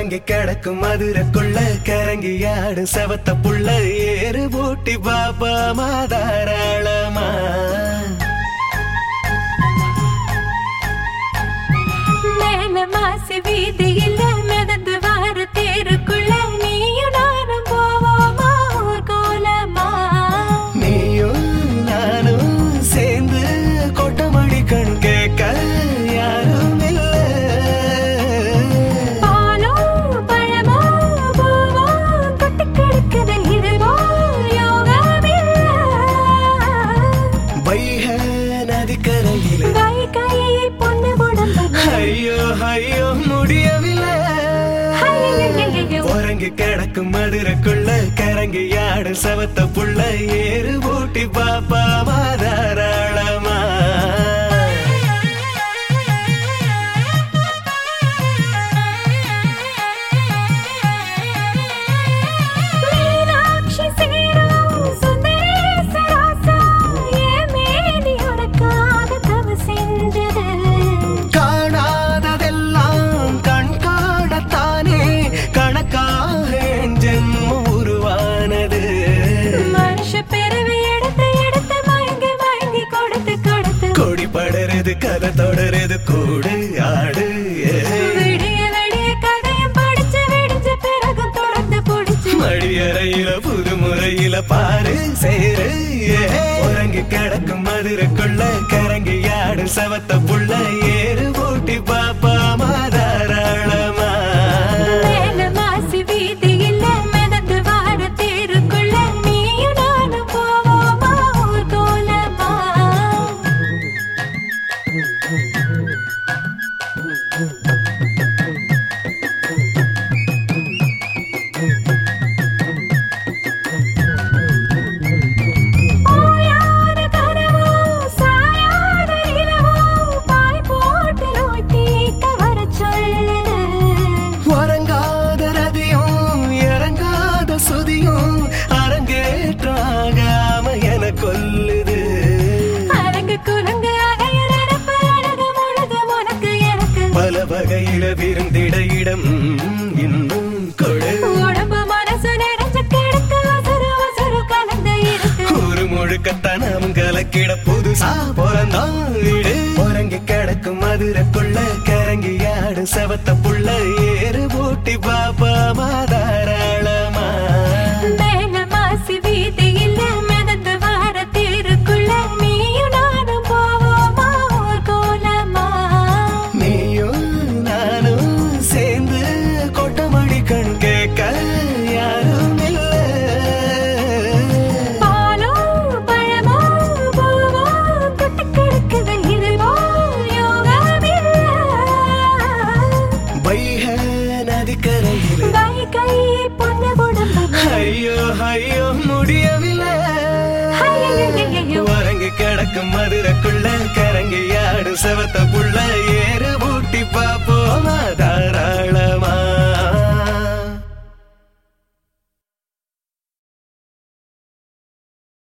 உறங்கி கிடக்கும் மதுரைக்குள்ள கரங்கி ஆடு செவத்த புள்ள ஏறு பூட்டி பாப்பா மாதாராளமா மேல மாசி வீதியில மிதந்து வார தேருக்குள்ள நீயும் நானும் போவோமா ஊர் கோலமா நீயும் நானும் சேர்ந்து கொட்டமடி கண் கேட்க யாரும் இல்ல பாலோ பழமோ பூவோ கொட்டி கிடக்குது இதுவோ யோகமில்ல வைக நதிக்கரையில் கை கை பொண்ணு உடம்பு ஐயோ ஐயோ முடியவில்லை ஐயையையையோ. உறங்கி கிடக்கும் மதுரைக்குள்ள கரங்கி ஆடு சவத்த புள்ள ஏறு பூட்டி பாப்பா மாதாராளமா மீனாட்சி சேரும் சுந்தரேச ராசா, என் மேனி உனக்காக தவ செஞ்சது. காணாததெல்லாம் கண் காணத்தானே கணக்காக என் ஜென்மம் உருவானது மனுஷ பிறவி எடுத்து எடுத்து மயங்கி மயங்கி கொடுத்து கொடுத்து கொடி படருது கதை தொடருது கூடு ஆடு ஏ. விடிய விடிய கதையும் படிச்சு விடிஞ்ச பிறகு தொடர்ந்து பிடிச்சு மடியறையில புது முறையில பாரு சேரு ஏ. உறங்கி கிடக்கும் மதுரைக்குள்ள கரங்கி ஆடு சவத்த புள்ள ஏறு பூட்டி பாப்பா மாதாராளமா மேல மாசி வீதியில மிதந்து வார தேருக்குள்ள நீயும் நானும் போவோமா ஊர் கோலமா ஓயாத கனவோ, சாயாத நிலவோ, பாய் போட்டு நோய் தீர்க்க வரச் சொல்லுது. உறங்காத ரதியும் இறங்காத சுதியும் அரங்கேற்றாகாம என கொல்லுது அரங்கு குரங்கு அகைய நடப்பு அழகு முழுதும் உனக்கு எனக்கு. பல வகையில விருந்திட இடம் இன்னும் கொடு உடம்பு மனசு நிறைஞ்சு கிடக்கு, உசுரு உசுரு கலந்து இருக்கு. ஒரு முழுக்கத்தனம் கலக்கிட புதுசா பிறந்தான் வீடு உறங்கி கிடக்கும் மதுரைக்குள்ள கரங்கி ஆடு செவத்த புள்ள ஏறு பூட்டி பாப்பா மாதாராளமா மேல மாசி வீதியில மிதந்து வார தேருக்குள்ள நீயும் நானும் போவோமா ஊர் கோலமா நீயும் நானும் சேர்ந்து கொட்டமடி கண் கேட்க யாரும் இல்ல பாலோ பழமோ பூவோ கொட்டி கிடக்குது இதுவோ யோகமில்ல வைக நதிக்கரையில் கை கை பொண்ணு உடம்பு ஐயோ ஐயோ முடியவில்லை ஐயையையையோ. உறங்கி கிடக்கும் மதுரைக்குள்ள